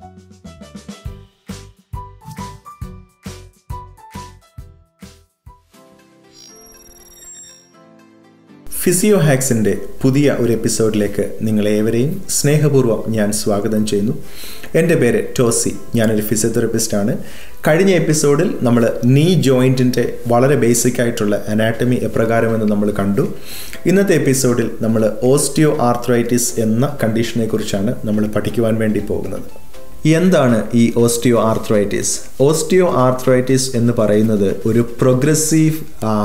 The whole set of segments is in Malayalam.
ഫിസിയോ ഹാക്സിൻ്റെ പുതിയ ഒരു എപ്പിസോഡിലേക്ക് നിങ്ങളേവരെയും സ്നേഹപൂർവ്വം ഞാൻ സ്വാഗതം ചെയ്യുന്നു എൻ്റെ പേര് ടോസി ഞാനൊരു ഫിസിയോതെറപ്പിസ്റ്റാണ് കഴിഞ്ഞ എപ്പിസോഡിൽ നമ്മൾ നീ ജോയിൻറ്റിൻ്റെ വളരെ ബേസിക് ആയിട്ടുള്ള അനാട്ടമി എപ്രകാരമെന്ന് നമ്മൾ കണ്ടു ഇന്നത്തെ എപ്പിസോഡിൽ നമ്മൾ ഓസ്റ്റിയോ ആർത്രൈറ്റിസ് എന്ന കണ്ടീഷനെ കുറിച്ചാണ് നമ്മൾ പഠിക്കുവാൻ വേണ്ടി പോകുന്നത് എന്താണ് ഈ ഓസ്റ്റിയോ ആർത്രൈറ്റിസ് ഓസ്റ്റിയോ ആർത്രൈറ്റിസ് എന്ന് പറയുന്നത് ഒരു പ്രോഗ്രസീവ്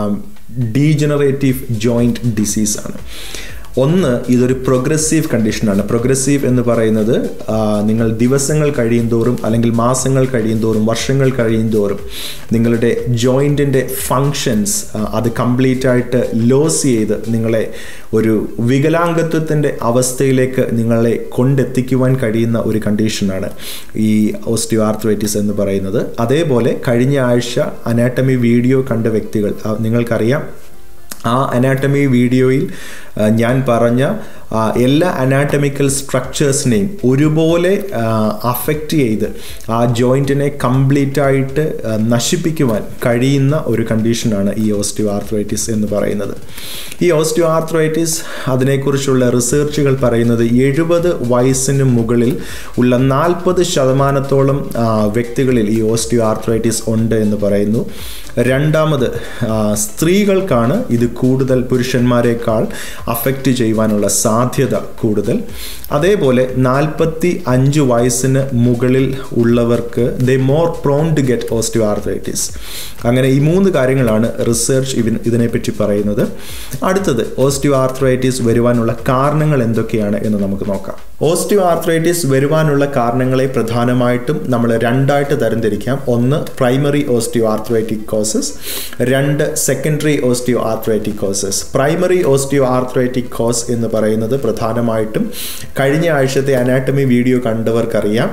ഡീജനറേറ്റീവ് ജോയിൻറ്റ് ഡിസീസ് ആണ് ഒന്ന് ഇതൊരു പ്രോഗ്രസീവ് കണ്ടീഷനാണ് പ്രോഗ്രസീവ് എന്ന് പറയുന്നത് നിങ്ങൾ ദിവസങ്ങൾ കഴിയുന്തോറും അല്ലെങ്കിൽ മാസങ്ങൾ കഴിയുന്തോറും വർഷങ്ങൾ കഴിയുന്തോറും നിങ്ങളുടെ ജോയിൻറ്റിൻ്റെ ഫങ്ഷൻസ് അത് കംപ്ലീറ്റ് ആയിട്ട് ലോസ് ചെയ്ത് നിങ്ങളെ ഒരു വികലാംഗത്വത്തിൻ്റെ അവസ്ഥയിലേക്ക് നിങ്ങളെ കൊണ്ടെത്തിക്കുവാൻ കഴിയുന്ന ഒരു കണ്ടീഷനാണ് ഈ ഓസ്റ്റിയോ ആർത്രൈറ്റിസ് എന്ന് പറയുന്നത് അതേപോലെ കഴിഞ്ഞ ആഴ്ച അനാട്ടമി വീഡിയോ കണ്ട വ്യക്തികൾ നിങ്ങൾക്കറിയാം ആ അനാട്ടമി വീഡിയോയിൽ ഞാൻ പറഞ്ഞ എല്ലാ അനാട്ടമിക്കൽ സ്ട്രക്ചേഴ്സിനെയും ഒരുപോലെ അഫക്റ്റ് ചെയ്ത് ആ ജോയിൻറ്റിനെ കംപ്ലീറ്റ് ആയിട്ട് നശിപ്പിക്കുവാൻ കഴിയുന്ന ഒരു കണ്ടീഷനാണ് ഈ ഓസ്റ്റിയോ ആർത്രൈറ്റിസ് എന്ന് പറയുന്നത് ഈ ഓസ്റ്റിയോ ആർത്രൈറ്റിസ് അതിനെക്കുറിച്ചുള്ള റിസർച്ചുകൾ പറയുന്നത് എഴുപത് വയസ്സിന് മുകളിൽ ഉള്ള നാൽപ്പത് ശതമാനത്തോളം വ്യക്തികളിൽ ഈ ഓസ്റ്റിയോ ആർത്രൈറ്റിസ് ഉണ്ട് എന്ന് പറയുന്നു രണ്ടാമത് സ്ത്രീകൾക്കാണ് ഇത് കൂടുതൽ പുരുഷന്മാരെക്കാൾ അഫക്റ്റ് ചെയ്യുവാനുള്ള സാധ്യത കൂടുതൽ അതേപോലെ നാൽപ്പത്തി അഞ്ച് വയസ്സിന് മുകളിൽ ഉള്ളവർക്ക് they more prone to get osteoarthritis അങ്ങനെ ഈ മൂന്ന് കാര്യങ്ങളാണ് റിസർച്ച് ഇവൻ ഇതിനെപ്പറ്റി പറയുന്നത് അടുത്തത് ഓസ്റ്റിയോ ആർത്രൈറ്റിസ് വരുവാനുള്ള കാരണങ്ങൾ എന്തൊക്കെയാണ് എന്ന് നമുക്ക് നോക്കാം ഓസ്റ്റിയോ ആർത്രൈറ്റിസ് വരുവാനുള്ള കാരണങ്ങളെ പ്രധാനമായിട്ടും നമ്മൾ രണ്ടായിട്ട് തരംതിരിക്കാം ഒന്ന് പ്രൈമറി ഓസ്റ്റിയോ ആർത്രൈറ്റിക് കോസസ് രണ്ട് secondary osteoarthritic causes primary osteoarthritic cause എന്ന് പറയുന്നത് പ്രധാനമായിട്ടും കഴിഞ്ഞ ആഴ്ചത്തെ അനാട്ടമി വീഡിയോ കണ്ടവർക്കറിയാം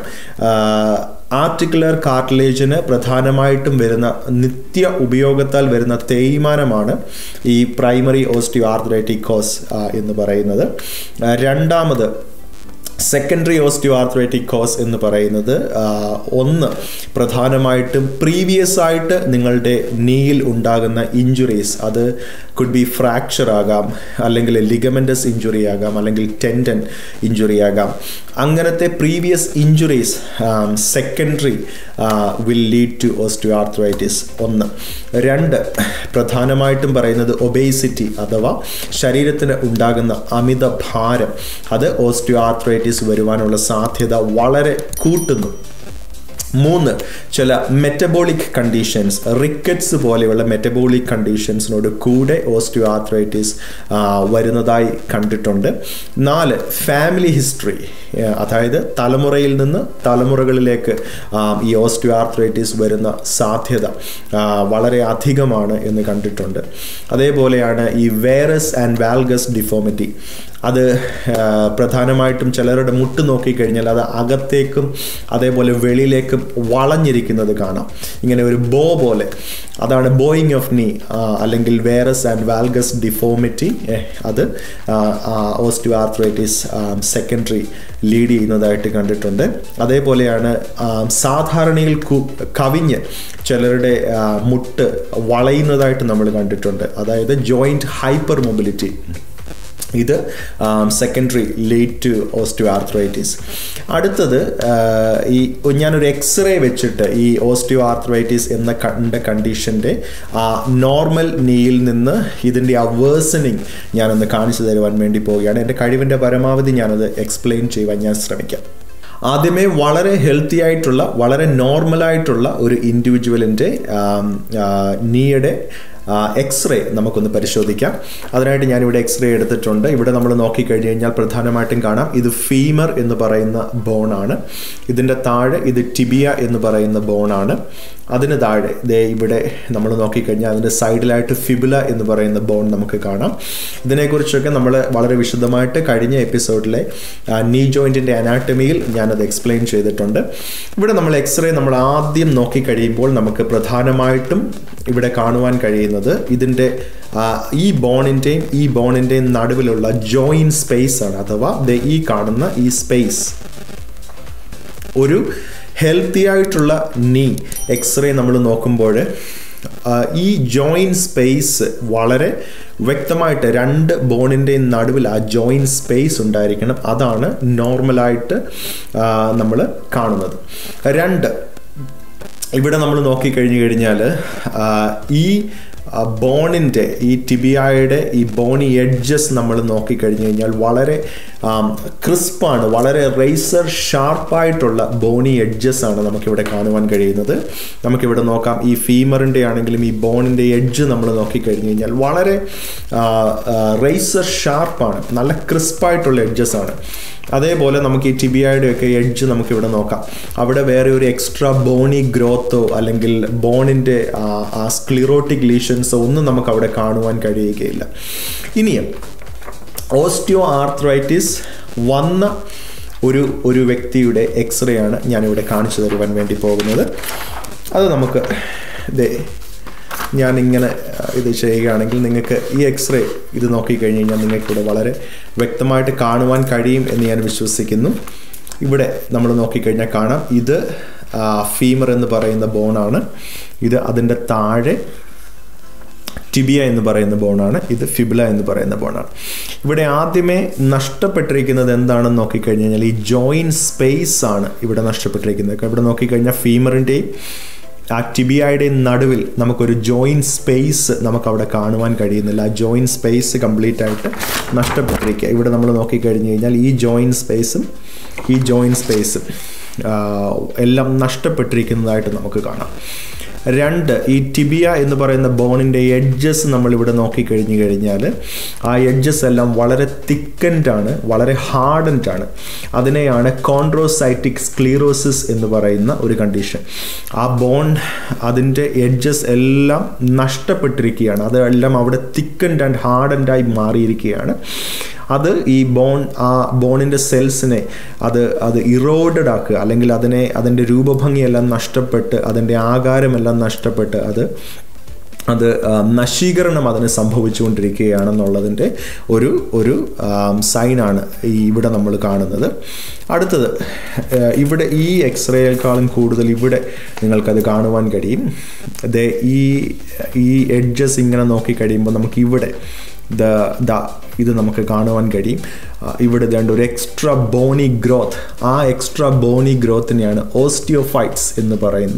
ആർട്ടിക്കുലർ കാർട്ടിലേജിന് പ്രധാനമായിട്ടും വരുന്ന നിത്യ ഉപയോഗത്താൽ വരുന്ന തേയ്മാനമാണ് ഈ പ്രൈമറി ഓസ്റ്റിയോ ആർത്രൈറ്റിക് കോസ് എന്ന് പറയുന്നത് രണ്ടാമത് സെക്കൻഡറി ഓസ്റ്റിയോ ആർത്രൈറ്റിക് കോസ് എന്ന് പറയുന്നത് ഒന്ന് പ്രധാനമായിട്ടും പ്രീവിയസ് ആയിട്ട് നിങ്ങളുടെ നീയിൽ ഉണ്ടാകുന്ന ഇഞ്ചുറീസ് അത് കുഡ് ബി ഫ്രാക്ചർ ആകാം അല്ലെങ്കിൽ ലിഗമെൻറ്റസ് ഇഞ്ചുറി ആകാം അല്ലെങ്കിൽ ടെൻഡൻ ഇഞ്ചുറി ആകാം അങ്ങനത്തെ previous injuries secondary will lead to osteoarthritis ഒന്ന് രണ്ട് പ്രധാനമായിട്ടും പറയുന്നത് ഒബേസിറ്റി അഥവാ ശരീരത്തിന് ഉണ്ടാകുന്ന അമിത ഭാരം അത് ഓസ്റ്റിയോ ആർത്രൈറ്റിസ് വരുവാനുള്ള സാധ്യത വളരെ കൂട്ടുന്നു മൂന്ന് ചില മെറ്റബോളിക് കണ്ടീഷൻസ് റിക്കറ്റ്സ് പോലെയുള്ള മെറ്റബോളിക് കണ്ടീഷൻസിനോട് കൂടെ ഓസ്റ്റിയോ ആർത്രൈറ്റിസ് വരുന്നതായി കണ്ടിട്ടുണ്ട് നാല് ഫാമിലി ഹിസ്റ്ററി അതായത് തലമുറയിൽ നിന്ന് തലമുറകളിലേക്ക് ഈ ഓസ്റ്റിയോ ആർത്രൈറ്റിസ് വരുന്ന സാധ്യത വളരെ അധികമാണ് എന്ന് കണ്ടിട്ടുണ്ട് അതേപോലെയാണ് ഈ വേറസ് ആൻഡ് വാൽഗസ് ഡിഫോമിറ്റി അത് പ്രധാനമായിട്ടും ചിലരുടെ മുട്ട് നോക്കിക്കഴിഞ്ഞാൽ അത് അകത്തേക്കും അതേപോലെ വെളിയിലേക്കും വളഞ്ഞിരിക്കുന്നത് കാണാം ഇങ്ങനെ ഒരു ബോ പോലെ അതാണ് ബോയിങ് ഓഫ് നീ അല്ലെങ്കിൽ വേറസ് ആൻഡ് വാൽഗസ് ഡിഫോമിറ്റി അത് ഓസ്റ്റിയോ ആർത്രൈറ്റിസ് സെക്കൻഡറി ലീഡ് ചെയ്യുന്നതായിട്ട് കണ്ടിട്ടുണ്ട് അതേപോലെയാണ് സാധാരണയിൽ കവിഞ്ഞ് ചിലരുടെ മുട്ട് വളയുന്നതായിട്ട് നമ്മൾ കണ്ടിട്ടുണ്ട് അതായത് ജോയിൻറ്റ് ഹൈപ്പർ മൊബിലിറ്റി ഇത് secondary lead to osteoarthritis അടുത്തത് ഈ ഞാനൊരു എക്സ്റേ വെച്ചിട്ട് ഈ ഓസ്റ്റിയോ ആർത്രൈറ്റിസ് എന്ന കണ്ട കണ്ടീഷൻ്റെ ആ നോർമൽ നീയിൽ നിന്ന് ഇതിൻ്റെ ആ വേഴ്സണിങ് ഞാനൊന്ന് കാണിച്ചു തരുവാൻ വേണ്ടി പോവുകയാണ് എൻ്റെ കഴിവിൻ്റെ പരമാവധി ഞാനത് എക്സ്പ്ലെയിൻ ചെയ്യുവാൻ ഞാൻ ശ്രമിക്കാം ആദ്യമേ വളരെ ഹെൽത്തി ആയിട്ടുള്ള വളരെ നോർമലായിട്ടുള്ള ഒരു ഇൻഡിവിജ്വലിൻ്റെ നീയുടെ എക്സ്റേ നമുക്കൊന്ന് പരിശോധിക്കാം അതിനായിട്ട് ഞാനിവിടെ എക്സ്റേ എടുത്തിട്ടുണ്ട് ഇവിടെ നമ്മൾ നോക്കിക്കഴിഞ്ഞ് കഴിഞ്ഞാൽ പ്രധാനമായിട്ടും കാണാം ഇത് ഫീമർ എന്ന് പറയുന്ന ബോണാണ് ഇതിൻ്റെ താഴെ ഇത് ടിബിയ എന്ന് പറയുന്ന ബോണാണ് അതിന് താഴെ ദേ ഇവിടെ നമ്മൾ നോക്കിക്കഴിഞ്ഞാൽ അതിൻ്റെ സൈഡിലായിട്ട് ഫിബുല എന്ന് പറയുന്ന ബോൺ നമുക്ക് കാണാം ഇതിനെക്കുറിച്ചൊക്കെ നമ്മൾ വളരെ വിശദമായിട്ട് കഴിഞ്ഞ എപ്പിസോഡിലെ നീ ജോയിൻറ്റിൻ്റെ അനാട്ടമിയിൽ ഞാനത് എക്സ്പ്ലെയിൻ ചെയ്തിട്ടുണ്ട് ഇവിടെ നമ്മൾ എക്സ്റേ നമ്മൾ ആദ്യം നോക്കിക്കഴിയുമ്പോൾ നമുക്ക് പ്രധാനമായിട്ടും ഇവിടെ കാണുവാൻ കഴിയുന്നത് ഇതിൻ്റെ ഈ ബോണിൻ്റെയും ഈ ബോണിൻ്റെയും നടുവിലുള്ള ജോയിൻ സ്പേസ് ആണ് അഥവാ ഈ കാണുന്ന ഈ സ്പേസ് ഒരു ഹെൽത്തി ആയിട്ടുള്ള നീ എക്സ്റേ നമ്മൾ നോക്കുമ്പോൾ ഈ ജോയിൻറ്റ് സ്പേസ് വളരെ വ്യക്തമായിട്ട് രണ്ട് ബോണിൻ്റെയും നടുവിൽ ആ ജോയിൻറ്റ് സ്പേസ് ഉണ്ടായിരിക്കണം അതാണ് നോർമലായിട്ട് നമ്മൾ കാണുന്നത് രണ്ട് ഇവിടെ നമ്മൾ നോക്കിക്കഴിഞ്ഞു കഴിഞ്ഞാൽ ഈ ബോണിൻ്റെ ഈ ടിബിയായുടെ ഈ ബോണി എഡ്ജസ് നമ്മൾ നോക്കിക്കഴിഞ്ഞു കഴിഞ്ഞാൽ വളരെ ക്രിസ്പാണ് വളരെ റേസർ ഷാർപ്പായിട്ടുള്ള ബോണി എഡ്ജസ് ആണ് നമുക്കിവിടെ കാണുവാൻ കഴിയുന്നത് നമുക്കിവിടെ നോക്കാം ഈ ഫീമറിൻ്റെ ആണെങ്കിലും ഈ ബോണിൻ്റെ എഡ്ജ് നമ്മൾ നോക്കിക്കഴിഞ്ഞു കഴിഞ്ഞാൽ വളരെ റേസർ ഷാർപ്പാണ് നല്ല ക്രിസ്പായിട്ടുള്ള എഡ്ജസ് ആണ് അതേപോലെ നമുക്ക് ഈ ടിബിയയുടെ ഒക്കെ എഡ്ജ് നമുക്കിവിടെ നോക്കാം അവിടെ വേറെ ഒരു എക്സ്ട്രാ ബോണി ഗ്രോത്തോ അല്ലെങ്കിൽ ബോണിൻ്റെ ആ സ്ക്ലിറോട്ടിക് ലീഷൻസോ ഒന്നും നമുക്ക് അവിടെ കാണുവാൻ കഴിയുകയില്ല ഇനിയും ഓസ്റ്റിയോ ആർത്രൈറ്റിസ് വന്ന ഒരു ഒരു വ്യക്തിയുടെ എക്സ്റേ ആണ് ഞാനിവിടെ കാണിച്ചു തരുവാൻ വേണ്ടി പോകുന്നത് അത് നമുക്ക് ദേ ഞാനിങ്ങനെ ഇത് ചെയ്യുകയാണെങ്കിൽ നിങ്ങൾക്ക് ഈ എക്സ്റേ ഇത് നോക്കിക്കഴിഞ്ഞ് കഴിഞ്ഞാൽ നിങ്ങൾക്കിവിടെ വളരെ വ്യക്തമായിട്ട് കാണുവാൻ കഴിയും എന്ന് ഞാൻ വിശ്വസിക്കുന്നു ഇവിടെ നമ്മൾ നോക്കിക്കഴിഞ്ഞാൽ കാണാം ഇത് ഫീമർ എന്ന് പറയുന്ന ബോണാണ് ഇത് അതിൻ്റെ താഴെ ടിബിയ എന്ന് പറയുന്ന ബോണാണ് ഇത് ഫിബില എന്ന് പറയുന്ന ബോണാണ് ഇവിടെ ആദ്യമേ നഷ്ടപ്പെട്ടിരിക്കുന്നത് എന്താണെന്ന് നോക്കിക്കഴിഞ്ഞ് കഴിഞ്ഞാൽ ഈ ജോയിൻ സ്പേസ് ആണ് ഇവിടെ നഷ്ടപ്പെട്ടിരിക്കുന്നത് ഇവിടെ നോക്കിക്കഴിഞ്ഞാൽ ഫീമറിൻ്റെയും ആ ടിബിയയുടെ നടുവിൽ നമുക്കൊരു ജോയിൻ സ്പേസ് നമുക്ക് അവിടെ കാണുവാൻ കഴിയുന്നില്ല ആ ജോയിൻ സ്പേസ് കംപ്ലീറ്റ് ആയിട്ട് നഷ്ടപ്പെട്ടിരിക്കുക ഇവിടെ നമ്മൾ നോക്കിക്കഴിഞ്ഞ് കഴിഞ്ഞാൽ ഈ ജോയിൻ സ്പേസും ഈ ജോയിൻ സ്പേസും എല്ലാം നഷ്ടപ്പെട്ടിരിക്കുന്നതായിട്ട് നമുക്ക് കാണാം രണ്ട് ഈ ടിബിയ എന്ന് പറയുന്ന ബോണിൻ്റെ എഡ്ജസ് നമ്മളിവിടെ നോക്കിക്കഴിഞ്ഞു കഴിഞ്ഞാൽ ആ എഡ്ജസ് എല്ലാം വളരെ തിക്കൻഡ് ആണ് വളരെ ഹാർഡൻഡ് ആണ് അതിനെയാണ് കോൺട്രോസൈറ്റിക് സ്ക്ലീറോസിസ് എന്ന് പറയുന്ന ഒരു കണ്ടീഷൻ ആ ബോൺ അതിൻ്റെ എഡ്ജസ് എല്ലാം നഷ്ടപ്പെട്ടിരിക്കുകയാണ് അതെല്ലാം അവിടെ തിക്കൻഡ് ആൻഡ് ഹാർഡൻഡായി മാറിയിരിക്കുകയാണ് അത് ഈ ബോൺ ആ ബോണിൻ്റെ സെൽസിനെ അത് അത് ഇറോഡഡ് ആക്കുക അല്ലെങ്കിൽ അതിനെ അതിൻ്റെ രൂപഭംഗിയെല്ലാം നഷ്ടപ്പെട്ട് അതിൻ്റെ ആകാരമെല്ലാം നഷ്ടപ്പെട്ട് അത് അത് നശീകരണം അതിന് സംഭവിച്ചുകൊണ്ടിരിക്കുകയാണെന്നുള്ളതിൻ്റെ ഒരു ഒരു സൈനാണ് ഈ ഇവിടെ നമ്മൾ കാണുന്നത് അടുത്തത് ഇവിടെ ഈ എക്സ്റേയേക്കാളും കൂടുതൽ ഇവിടെ നിങ്ങൾക്കത് കാണുവാൻ കഴിയും ദേ ഈ ഈ എഡ്ജസ് ഇങ്ങനെ നോക്കിക്കഴിയുമ്പോൾ നമുക്ക് ഇവിടെ ദ ദ ഇത് നമുക്ക് കാണുവാൻ കഴിയും ഇവിടെ ഇതാണ്ട് ഒരു എക്സ്ട്രാ ബോണി ഗ്രോത്ത് ആ എക്സ്ട്രാ ബോണി ഗ്രോത്തിനെയാണ് ഓസ്റ്റിയോഫൈറ്റ്സ് എന്ന് പറയുന്ന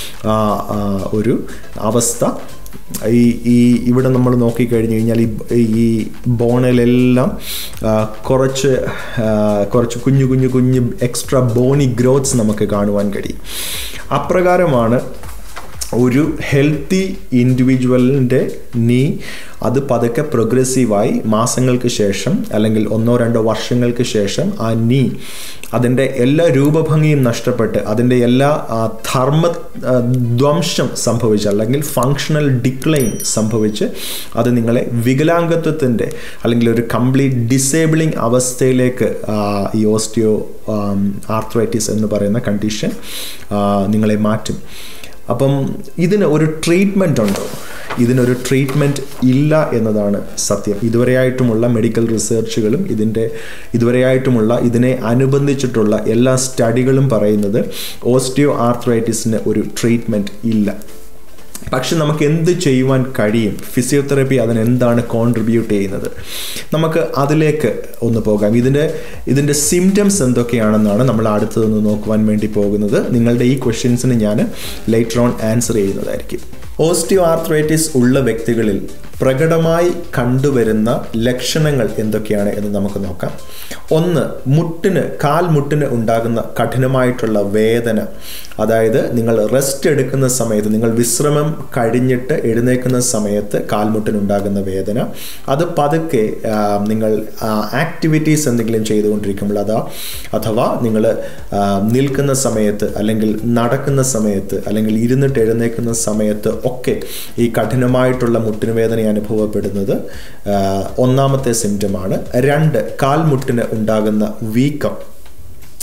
ഒരു അവസ്ഥ ഈ ഈ ഇവിടെ നമ്മൾ നോക്കിക്കഴിഞ്ഞു കഴിഞ്ഞാൽ ഈ ഈ ബോണിലെല്ലാം കുറച്ച് കുറച്ച് കുഞ്ഞു കുഞ്ഞു കുഞ്ഞു എക്സ്ട്രാ ബോണി ഗ്രോത്ത്സ് നമുക്ക് കാണുവാൻ കഴിയും അപ്രകാരമാണ് ഒരു ഹെൽത്തി ഇൻഡിവിജ്വലിൻ്റെ നീ അത് പതുക്കെ പ്രോഗ്രസീവായി മാസങ്ങൾക്ക് ശേഷം അല്ലെങ്കിൽ ഒന്നോ രണ്ടോ വർഷങ്ങൾക്ക് ശേഷം ആ നീ അതിൻ്റെ എല്ലാ രൂപഭംഗിയും നഷ്ടപ്പെട്ട് അതിൻ്റെ എല്ലാ ധർമ്മ ധ്വംസം സംഭവിച്ച് അല്ലെങ്കിൽ ഫങ്ഷണൽ ഡിക്ലൈൻ സംഭവിച്ച് അത് നിങ്ങളെ വികലാംഗത്വത്തിൻ്റെ അല്ലെങ്കിൽ ഒരു കംപ്ലീറ്റ് ഡിസേബിളിംഗ് അവസ്ഥയിലേക്ക് ഈ ഓസ്റ്റിയോ ആർത്രൈറ്റിസ് എന്ന് പറയുന്ന കണ്ടീഷൻ നിങ്ങളെ മാറ്റും അപ്പം ഇതിന് ഒരു ട്രീറ്റ്മെൻ്റ് ഉണ്ടോ ഇതിനൊരു ട്രീറ്റ്മെൻറ്റ് ഇല്ല എന്നതാണ് സത്യം ഇതുവരെയായിട്ടുമുള്ള മെഡിക്കൽ റിസർച്ചുകളും ഇതിൻ്റെ ഇതുവരെയായിട്ടുമുള്ള ഇതിനെ അനുബന്ധിച്ചിട്ടുള്ള എല്ലാ സ്റ്റഡികളും പറയുന്നത് ഓസ്റ്റിയോ ആർത്രൈറ്റിസിന് ഒരു ട്രീറ്റ്മെൻറ്റ് ഇല്ല പക്ഷെ നമുക്ക് എന്ത് ചെയ്യുവാൻ കഴിയും ഫിസിയോതെറപ്പി അതിന് എന്താണ് കോൺട്രിബ്യൂട്ട് ചെയ്യുന്നത് നമുക്ക് അതിലേക്ക് ഒന്ന് പോകാം ഇതിൻ്റെ ഇതിൻ്റെ സിംറ്റംസ് എന്തൊക്കെയാണെന്നാണ് നമ്മൾ അടുത്തതൊന്ന് നോക്കുവാൻ വേണ്ടി പോകുന്നത് നിങ്ങളുടെ ഈ ക്വസ്റ്റ്യൻസിന് ഞാൻ ലേറ്റർ ഓൺ ആൻസർ ചെയ്യുന്നതായിരിക്കും ഓസ്റ്റിയോ ആർത്രൈറ്റിസ് ഉള്ള വ്യക്തികളിൽ പ്രകടമായി കണ്ടുവരുന്ന ലക്ഷണങ്ങൾ എന്തൊക്കെയാണ് എന്ന് നമുക്ക് നോക്കാം ഒന്ന് മുട്ടിന് കാൽ മുട്ടിന് ഉണ്ടാകുന്ന കഠിനമായിട്ടുള്ള വേദന അതായത് നിങ്ങൾ റെസ്റ്റ് എടുക്കുന്ന സമയത്ത് നിങ്ങൾ വിശ്രമം കഴിഞ്ഞിട്ട് എഴുന്നേക്കുന്ന സമയത്ത് കാൽമുട്ടിനുണ്ടാകുന്ന വേദന അത് പതുക്കെ നിങ്ങൾ ആക്ടിവിറ്റീസ് എന്തെങ്കിലും ചെയ്തുകൊണ്ടിരിക്കുമ്പോൾ അതാ അഥവാ നിങ്ങൾ നിൽക്കുന്ന സമയത്ത് അല്ലെങ്കിൽ നടക്കുന്ന സമയത്ത് അല്ലെങ്കിൽ ഇരുന്നിട്ട് എഴുന്നേക്കുന്ന സമയത്ത് ഒക്കെ ഈ കഠിനമായിട്ടുള്ള മുട്ടിന് വേദന അനുഭവപ്പെടുന്നത് ഒന്നാമത്തെ സിംറ്റമാണ് രണ്ട് കാൽമുട്ടിന് ഉണ്ടാകുന്ന വീക്കം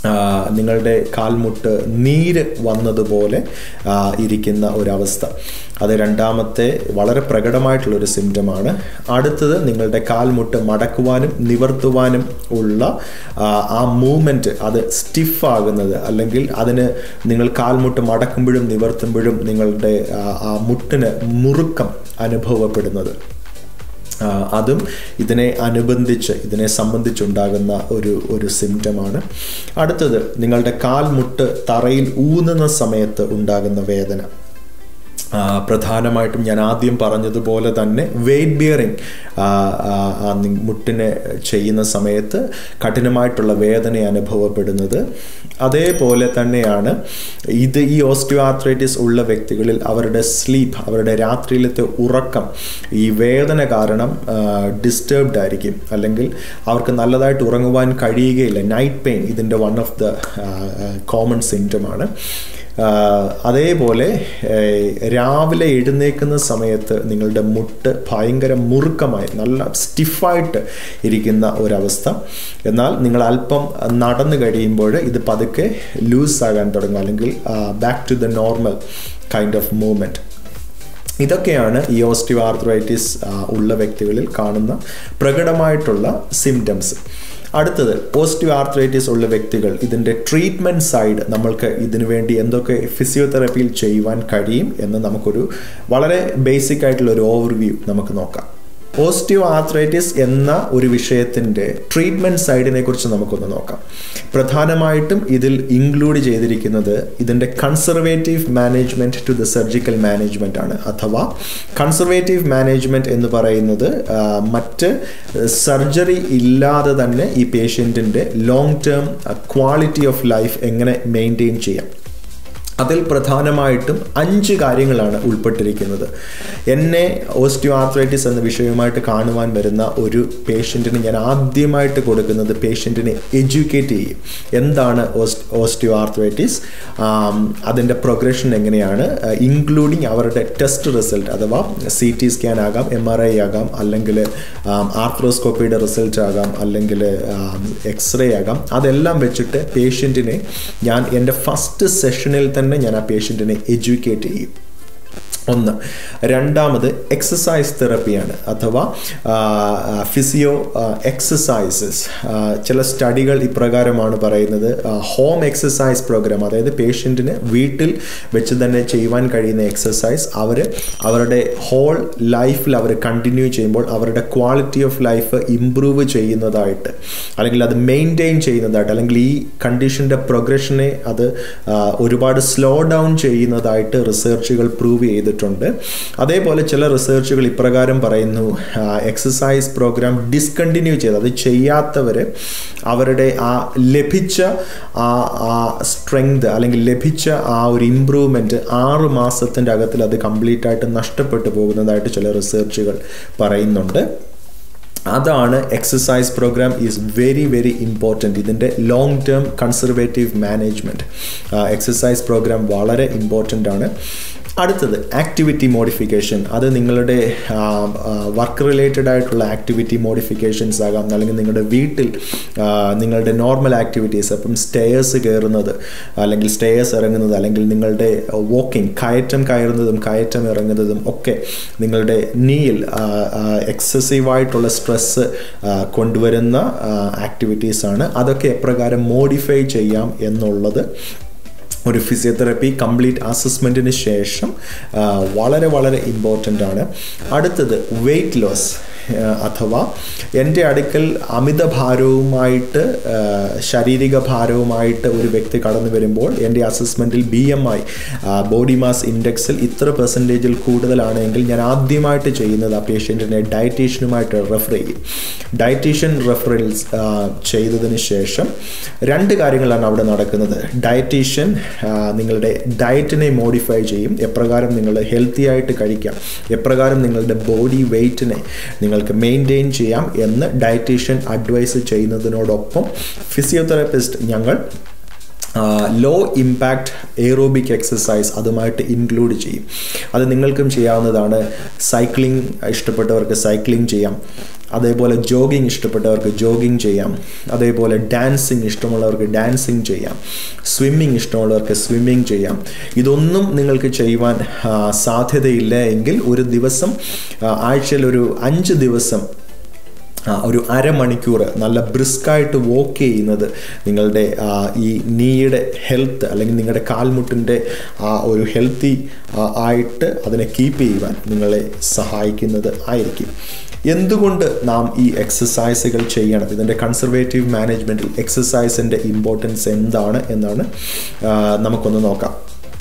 ആ, നിങ്ങളുടെ കാൽമുട്ട് നീര് വന്നതുപോലെ ആ, ഇരിക്കുന്ന ഒരവസ്ഥ അത് രണ്ടാമത്തെ വളരെ പ്രകടമായിട്ടുള്ളൊരു സിംറ്റമാണ് അടുത്തത് നിങ്ങളുടെ കാൽമുട്ട് മടക്കുവാനും നിവർത്തുവാനും ഉള്ള ആ, ആ മൂവ്മെൻറ്റ് അത് സ്റ്റിഫാകുന്നത് അല്ലെങ്കിൽ അതിന് നിങ്ങൾ കാൽമുട്ട് മടക്കുമ്പോഴും നിവർത്തുമ്പോഴും നിങ്ങളുടെ ആ, ആ മുട്ടിന് മുറുക്കം അനുഭവപ്പെടുന്നത് ആ, അതും ഇതിനെ അനുബന്ധിച്ച് ഇതിനെ സംബന്ധിച്ചുണ്ടാകുന്ന ഒരു ഒരു സിംറ്റമാണ് അടുത്തത് നിങ്ങളുടെ കാൽമുട്ട് തറയിൽ ഊന്നുന്ന സമയത്ത് ഉണ്ടാകുന്ന വേദന ആ, പ്രധാനമായിട്ടും ഞാൻ ആദ്യം പറഞ്ഞതുപോലെ തന്നെ വെയ്റ്റ് ബിയറിങ് മുട്ടിനെ ചെയ്യുന്ന സമയത്ത് കഠിനമായിട്ടുള്ള വേദന അനുഭവപ്പെടുന്നത് അതേപോലെ തന്നെയാണ് ഇത് ഈ ഓസ്റ്റിയോആർത്രൈറ്റിസ് ഉള്ള വ്യക്തികളിൽ അവരുടെ സ്ലീപ്പ് അവരുടെ രാത്രിയിലത്തെ ഉറക്കം ഈ വേദന കാരണം ഡിസ്റ്റർബ്ഡ് ആയിരിക്കും അല്ലെങ്കിൽ അവർക്ക് നല്ലതായിട്ട് ഉറങ്ങുവാൻ കഴിയുകയില്ല നൈറ്റ് പെയിൻ ഇതിൻ്റെ വൺ ഓഫ് ദ കോമൺ സിംറ്റമാണ് ആഹ് അതേപോലെ ഏഹ് രാവിലെ എഴുന്നേക്കുന്ന സമയത്ത് നിങ്ങളുടെ മുട്ട് ഭയങ്കര മുറുക്കമായി നല്ല സ്റ്റിഫായിട്ട് ഇരിക്കുന്ന ഒരവസ്ഥ എന്നാൽ നിങ്ങൾ അല്പം നടന്നു കഴിയുമ്പോൾ ഇത് പതുക്കെ ലൂസ് ആകാൻ തുടങ്ങും അല്ലെങ്കിൽ back to the normal kind of movement ഇതൊക്കെയാണ് ഈ ഓസ്റ്റിയോ ആർത്രൈറ്റിസ് ഉള്ള വ്യക്തികളിൽ കാണുന്ന പ്രകടമായിട്ടുള്ള സിംറ്റംസ് അടുത്തത് ഓസ്റ്റിയോ ആർത്രൈറ്റിസ് ഉള്ള വ്യക്തികൾ ഇതിൻ്റെ ട്രീറ്റ്മെൻറ്റ് സൈഡ് നമ്മൾക്ക് ഇതിനു വേണ്ടി എന്തൊക്കെ ഫിസിയോതെറപ്പിയിൽ ചെയ്യുവാൻ കഴിയും എന്ന് നമുക്കൊരു വളരെ ബേസിക് ആയിട്ടുള്ള ഒരു ഓവർവ്യൂ നമുക്ക് നോക്കാം ഓസ്റ്റിയോ ആർത്രൈറ്റിസ് എന്ന ഒരു വിഷയത്തിൻ്റെ ട്രീറ്റ്മെൻറ്റ് സൈഡിനെ കുറിച്ച് നമുക്കൊന്ന് നോക്കാം പ്രധാനമായിട്ടും ഇതിൽ ഇൻക്ലൂഡ് ചെയ്തിരിക്കുന്നത് ഇതിൻ്റെ conservative management to the surgical management ആണ് അഥവാ കൺസർവേറ്റീവ് മാനേജ്മെൻറ്റ് എന്ന് പറയുന്നത് ആ, മറ്റ് സർജറി ഇല്ലാതെ തന്നെ ഈ പേഷ്യൻറ്റിൻ്റെ long term quality of life എങ്ങനെ മെയിൻറ്റെയിൻ ചെയ്യാം അതിൽ പ്രധാനമായിട്ടും അഞ്ച് കാര്യങ്ങളാണ് ഉൾപ്പെട്ടിരിക്കുന്നത് എന്നെ ഓസ്റ്റിയോ ആർത്രൈറ്റിസ് എന്ന വിഷയവുമായിട്ട് കാണുവാൻ വരുന്ന ഒരു പേഷ്യൻറ്റിന് ഞാൻ ആദ്യമായിട്ട് കൊടുക്കുന്നത് പേഷ്യൻറ്റിനെ എഡ്യൂക്കേറ്റ് ചെയ്യും എന്താണ് ഓസ്റ്റിയോ ആർത്രൈറ്റിസ് അതിൻ്റെ പ്രൊഗ്രഷൻ എങ്ങനെയാണ് ഇൻക്ലൂഡിങ് അവരുടെ ടെസ്റ്റ് റിസൾട്ട് അഥവാ സി ടി സ്കാൻ ആകാം എം ആർ ഐ ആകാം അല്ലെങ്കിൽ ആർത്രോസ്കോപ്പിയുടെ റിസൾട്ട് ആകാം അല്ലെങ്കിൽ എക്സ്റേ ആകാം അതെല്ലാം വെച്ചിട്ട് പേഷ്യൻറ്റിനെ ഞാൻ എൻ്റെ ഫസ്റ്റ് സെഷനിൽ തന്നെ ഞാൻ ആ പേഷ്യൻറ്റിനെ എഡ്യൂക്കേറ്റ് ചെയ്യും ഒന്ന് രണ്ടാമത് എക്സസൈസ് തെറപ്പിയാണ് അഥവാ ഫിസിയോ എക്സസൈസസ് ചില സ്റ്റഡികൾ ഇപ്രകാരമാണ് പറയുന്നത് ഹോം എക്സസൈസ് പ്രോഗ്രാം അതായത് പേഷ്യൻറ്റിന് വീട്ടിൽ വെച്ച് തന്നെ ചെയ്യുവാൻ കഴിയുന്ന എക്സസൈസ് അവർ അവരുടെ ഹോൾ ലൈഫിൽ അവർ കണ്ടിന്യൂ ചെയ്യുമ്പോൾ അവരുടെ ക്വാളിറ്റി ഓഫ് ലൈഫ് ഇമ്പ്രൂവ് ചെയ്യുന്നതായിട്ട് അല്ലെങ്കിൽ അത് മെയിൻറ്റെയിൻ ചെയ്യുന്നതായിട്ട് അല്ലെങ്കിൽ ഈ കണ്ടീഷൻ്റെ പ്രോഗ്രഷനെ അത് ആ, ഒരുപാട് സ്ലോ ഡൗൺ ചെയ്യുന്നതായിട്ട് റിസർച്ചുകൾ പ്രൂവ് ചെയ്തിട്ടുണ്ട് അതേപോലെ ചില റിസർച്ചുകൾ ഇപ്രകാരം പറയുന്നു എക്സസൈസ് പ്രോഗ്രാം ഡിസ്കണ്ടിന്യൂ ചെയ്ത് അത് ചെയ്യാത്തവർ അവരുടെ ആ ലഭിച്ച ആ ആ സ്ട്രെങ്ത് അല്ലെങ്കിൽ ലഭിച്ച ആ ഒരു ഇമ്പ്രൂവ്മെൻറ്റ് ആറ് മാസത്തിൻ്റെ അകത്തിൽ അത് കംപ്ലീറ്റ് ആയിട്ട് നഷ്ടപ്പെട്ടു പോകുന്നതായിട്ട് ചില റിസർച്ചുകൾ പറയുന്നുണ്ട് അതാണ് exercise program is very very important ഇതിൻ്റെ long term conservative management exercise program വളരെ ഇമ്പോർട്ടൻ്റ് ആണ് അടുത്തത് ആക്ടിവിറ്റി മോഡിഫിക്കേഷൻ അത് നിങ്ങളുടെ വർക്ക് റിലേറ്റഡ് ആയിട്ടുള്ള ആക്ടിവിറ്റി മോഡിഫിക്കേഷൻസ് ആകാം അല്ലെങ്കിൽ നിങ്ങളുടെ വീട്ടിൽ ആ, നിങ്ങളുടെ നോർമൽ ആക്ടിവിറ്റീസ് അപ്പം സ്റ്റേയേഴ്സ് കയറുന്നത് അല്ലെങ്കിൽ സ്റ്റേയേഴ്സ് ഇറങ്ങുന്നത് അല്ലെങ്കിൽ നിങ്ങളുടെ വാക്കിംഗ് കയറ്റം കയറുന്നതും കയറ്റം ഇറങ്ങുന്നതും ഒക്കെ നിങ്ങളുടെ നീയിൽ എക്സസീവായിട്ടുള്ള സ്ട്രെസ്സ് കൊണ്ടുവരുന്ന ആക്ടിവിറ്റീസ് ആണ് അതൊക്കെ എപ്രകാരം മോഡിഫൈ ചെയ്യാം എന്നുള്ളത് ഒരു ഫിസിയോതെറപ്പി കംപ്ലീറ്റ് അസസ്മെൻറ്റിന് ശേഷം ആ, വളരെ വളരെ ഇമ്പോർട്ടൻ്റ് ആണ് അടുത്തത് വെയ്റ്റ് ലോസ് അഥവാ എൻ്റെ അടുക്കൽ അമിത ഭാരവുമായിട്ട് ആ, ശാരീരിക ഭാരവുമായിട്ട് ഒരു വ്യക്തി കടന്നു വരുമ്പോൾ എൻ്റെ അസസ്മെൻറ്റിൽ B M I body mass ഇൻഡെക്സിൽ ഇത്ര പെർസെൻറ്റേജിൽ കൂടുതലാണെങ്കിൽ ഞാൻ ആദ്യമായിട്ട് ചെയ്യുന്നത് ആ പേഷ്യൻറ്റിനെ ഡയറ്റീഷ്യനുമായിട്ട് റെഫർ ചെയ്യും ഡയറ്റീഷ്യൻ റെഫറൻസ് ചെയ്തതിന് ശേഷം രണ്ട് കാര്യങ്ങളാണ് അവിടെ നടക്കുന്നത് ഡയറ്റീഷ്യൻ നിങ്ങളുടെ ഡയറ്റിനെ മോഡിഫൈ ചെയ്യും എപ്രകാരം നിങ്ങൾ ഹെൽത്തി ആയിട്ട് കഴിക്കാം എപ്രകാരം നിങ്ങളുടെ ബോഡി വെയ്റ്റിനെ നിങ്ങൾക്ക് മെയിൻറ്റെയിൻ ചെയ്യാം എന്ന് ഡയറ്റീഷ്യൻ അഡ്വൈസ് ചെയ്യുന്നതിനോടൊപ്പം ഫിസിയോതെറാപ്പിസ്റ്റ് ഞങ്ങൾ ലോ ഇമ്പാക്റ്റ് എയറോബിക് എക്സസൈസ് അതുമായിട്ട് ഇൻക്ലൂഡ് ചെയ്യും അത് നിങ്ങൾക്കും ചെയ്യാവുന്നതാണ് സൈക്ലിംഗ് ഇഷ്ടപ്പെട്ടവർക്ക് സൈക്ലിംഗ് ചെയ്യാം അതേപോലെ ജോഗിങ് ഇഷ്ടപ്പെട്ടവർക്ക് ജോഗിങ് ചെയ്യാം അതേപോലെ ഡാൻസിങ് ഇഷ്ടമുള്ളവർക്ക് ഡാൻസിങ് ചെയ്യാം സ്വിമ്മിങ് ഇഷ്ടമുള്ളവർക്ക് സ്വിമ്മിങ് ചെയ്യാം ഇതൊന്നും നിങ്ങൾക്ക് ചെയ്യുവാൻ ആ, സാധ്യതയില്ല എങ്കിൽ ഒരു ദിവസം ആ, ആഴ്ചയിൽ ഒരു അഞ്ച് ദിവസം ആ, ഒരു അരമണിക്കൂർ നല്ല ബ്രിസ്കായിട്ട് വോക്ക് ചെയ്യുന്നത് നിങ്ങളുടെ ആ, ഈ നീയുടെ ഹെൽത്ത് അല്ലെങ്കിൽ നിങ്ങളുടെ കാൽമുട്ടിൻ്റെ ആ ഒരു ഹെൽത്തി ആയിട്ട് അതിനെ കീപ്പ് ചെയ്യുവാൻ നിങ്ങളെ സഹായിക്കുന്നത് ആയിരിക്കും എന്തുകൊണ്ട് നാം ഈ എക്സസൈസുകൾ ചെയ്യണം ഇതിൻ്റെ കൺസർവേറ്റീവ് മാനേജ്മെൻറ്റിൽ എക്സസൈസിൻ്റെ ഇമ്പോർട്ടൻസ് എന്താണ് എന്നാണ് ആ, നമുക്കൊന്ന് നോക്കാം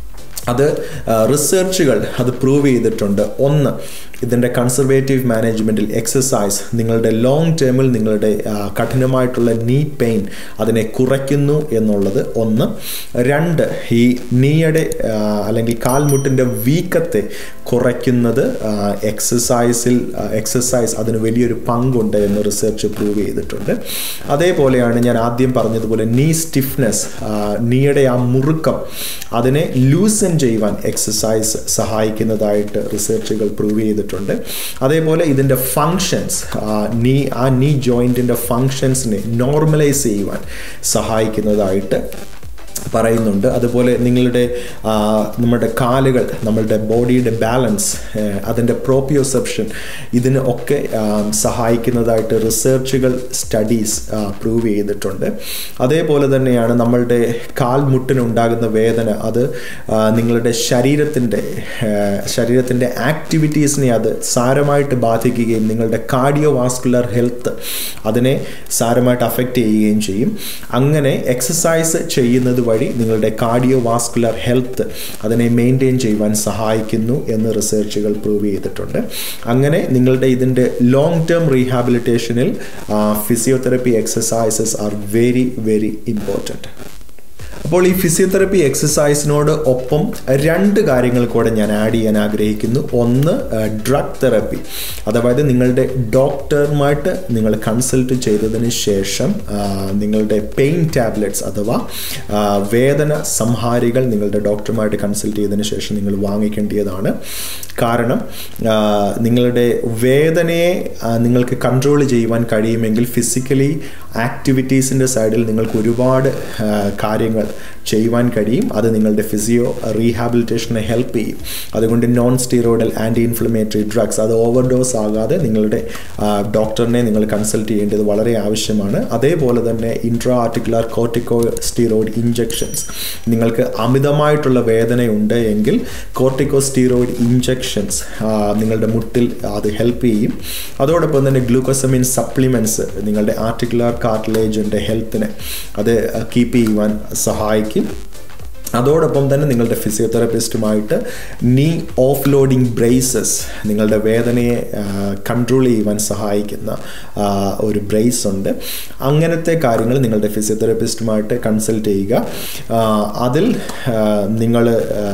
അത് റിസർച്ചുകൾ അത് പ്രൂവ് ചെയ്തിട്ടുണ്ട് ഒന്ന് ഇതിൻ്റെ കൺസർവേറ്റീവ് മാനേജ്മെൻറ്റിൽ എക്സസൈസ് നിങ്ങളുടെ ലോങ് ടേമിൽ നിങ്ങളുടെ ആ, കഠിനമായിട്ടുള്ള നീ പെയിൻ അതിനെ കുറയ്ക്കുന്നു എന്നുള്ളത് ഒന്ന് രണ്ട് ഈ നീയുടെ ആ, അല്ലെങ്കിൽ കാൽമുട്ടിൻ്റെ വീക്കത്തെ കുറയ്ക്കുന്നത് എക്സസൈസിൽ എക്സസൈസ് അതിന് വലിയൊരു പങ്കുണ്ട് എന്ന് റിസർച്ച് പ്രൂവ് ചെയ്തിട്ടുണ്ട് അതേപോലെയാണ് ഞാൻ ആദ്യം പറഞ്ഞതുപോലെ നീ സ്റ്റിഫ്നെസ് നീയുടെ ആ മുറുക്കം അതിനെ ലൂസൻ ചെയ്യുവാൻ എക്സസൈസ് സഹായിക്കുന്നതായിട്ട് റിസർച്ചുകൾ പ്രൂവ് ചെയ്തിട്ടുണ്ട് അതേപോലെ ഇതിൻ്റെ ഫങ്ഷൻസ് നീ ആ നീ ജോയിൻറ്റിൻ്റെ ഫങ്ഷൻസിനെ നോർമലൈസ് ചെയ്യുവാൻ സഹായിക്കുന്നതായിട്ട് പറയുന്നുണ്ട് അതുപോലെ നിങ്ങളുടെ ആ, നമ്മുടെ കാലുകൾ നമ്മളുടെ ബോഡിയുടെ ബാലൻസ് അതിൻ്റെ പ്രോപ്പിയോസെപ്ഷൻ ഇതിന് ഒക്കെ ആ, സഹായിക്കുന്നതായിട്ട് റിസർച്ചുകൾ സ്റ്റഡീസ് പ്രൂവ് ചെയ്തിട്ടുണ്ട് അതേപോലെ തന്നെയാണ് നമ്മളുടെ കാൽമുട്ടിനുണ്ടാകുന്ന വേദന അത് ആ, നിങ്ങളുടെ ശരീരത്തിൻ്റെ ശരീരത്തിൻ്റെ ആക്ടിവിറ്റീസിനെ അത് സാരമായിട്ട് ബാധിക്കുകയും നിങ്ങളുടെ കാർഡിയോ വാസ്കുലർ ഹെൽത്ത് അതിനെ സാരമായിട്ട് അഫക്റ്റ് ചെയ്യുകയും ചെയ്യും അങ്ങനെ എക്സസൈസ് ചെയ്യുന്നത് വഴി നിങ്ങളുടെ കാർഡിയോ വാസ്കുലർ ഹെൽത്ത് അതിനെ മെയിൻറ്റെയിൻ ചെയ്യുവാൻ സഹായിക്കുന്നു എന്ന് റിസർച്ചുകൾ പ്രൂവ് ചെയ്തിട്ടുണ്ട് അങ്ങനെ നിങ്ങളുടെ ഇതിൻ്റെ ലോങ് ടേം റീഹാബിലിറ്റേഷനിൽ physiotherapy exercises are very very important അപ്പോൾ ഈ ഫിസിയോതെറപ്പി എക്സസൈസിനോട് ഒപ്പം രണ്ട് കാര്യങ്ങൾ കൂടെ ഞാൻ ആഡ് ചെയ്യാൻ ആഗ്രഹിക്കുന്നു ഒന്ന് ഡ്രഗ് തെറപ്പി അതായത് നിങ്ങളുടെ ഡോക്ടറുമായിട്ട് നിങ്ങൾ കൺസൾട്ട് ചെയ്തതിന് ശേഷം ആ, നിങ്ങളുടെ പെയിൻ ടാബ്ലറ്റ്സ് അഥവാ ആ, വേദന സംഹാരികൾ നിങ്ങളുടെ ഡോക്ടറുമായിട്ട് കൺസൾട്ട് ചെയ്തതിന് ശേഷം നിങ്ങൾ വാങ്ങിക്കേണ്ടതാണ് കാരണം ആ, നിങ്ങളുടെ വേദനയെ ആ, നിങ്ങൾക്ക് കൺട്രോൾ ചെയ്യുവാൻ കഴിയുമെങ്കിൽ ഫിസിക്കലി ആക്ടിവിറ്റീസിൻ്റെ സൈഡിൽ നിങ്ങൾക്ക് ഒരുപാട് ആ, കാര്യങ്ങൾ ചെയ്യുവാൻ കഴിയും അത് നിങ്ങളുടെ ഫിസിയോ റീഹാബിലിറ്റേഷനെ ഹെൽപ്പ് ചെയ്യും അതുകൊണ്ട് non steroidal anti inflammatory drugs അത് ഓവർഡോസ് ആകാതെ നിങ്ങളുടെ ആ, ഡോക്ടറിനെ നിങ്ങൾ കൺസൾട്ട് ചെയ്യേണ്ടത് വളരെ ആവശ്യമാണ് അതേപോലെ തന്നെ intra articular corticosteroid injections നിങ്ങൾക്ക് അമിതമായിട്ടുള്ള വേദനയുണ്ട് എങ്കിൽ കോർട്ടിക്കോ സ്റ്റീറോയിഡ് ഇഞ്ചെക്ഷൻസ് നിങ്ങളുടെ മുട്ടിൽ അത് ഹെൽപ്പ് ചെയ്യും അതോടൊപ്പം തന്നെ ഗ്ലൂക്കോസമിൻ സപ്ലിമെൻറ്റ്സ് നിങ്ങളുടെ ആർട്ടിക്കുലർ കാർട്ടിലേജിൻ്റെ ഹെൽത്തിനെ അത് കീപ്പ് ചെയ്യുവാൻ സഹായിക്കും അതോടൊപ്പം തന്നെ നിങ്ങളുടെ ഫിസിയോതെറപ്പിസ്റ്റുമായിട്ട് നീ ഓഫ് ലോഡിംഗ് ബ്രേസസ് നിങ്ങളുടെ വേദനയെ കൺട്രോൾ ചെയ്യുവാൻ സഹായിക്കുന്ന ആ, ഒരു ബ്രേസ് ഉണ്ട് അങ്ങനത്തെ കാര്യങ്ങൾ നിങ്ങളുടെ ഫിസിയോതെറപ്പിസ്റ്റുമായിട്ട് കൺസൾട്ട് ചെയ്യുക ആ, അതിൽ നിങ്ങൾ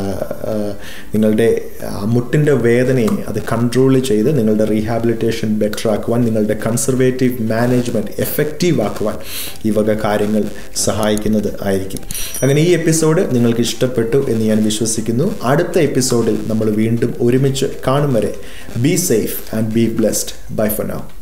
നിങ്ങളുടെ ആ, മുട്ടിൻ്റെ വേദനയെ അത് കൺട്രോൾ ചെയ്ത് നിങ്ങളുടെ റീഹാബിലിറ്റേഷൻ ബെറ്റർ ആക്കുവാൻ നിങ്ങളുടെ കൺസർവേറ്റീവ് മാനേജ്മെൻറ്റ് എഫക്റ്റീവ് ആക്കുവാൻ ഈ വക കാര്യങ്ങൾ സഹായിക്കുന്നത് ആയിരിക്കും അങ്ങനെ ഈ എപ്പിസോഡ് നിങ്ങൾക്ക് ഇഷ്ടപ്പെട്ടു എന്ന് ഞാൻ വിശ്വസിക്കുന്നു അടുത്ത എപ്പിസോഡിൽ നമ്മൾ വീണ്ടും ഒരുമിച്ച് കാണും വരെ be safe and be blessed bye for now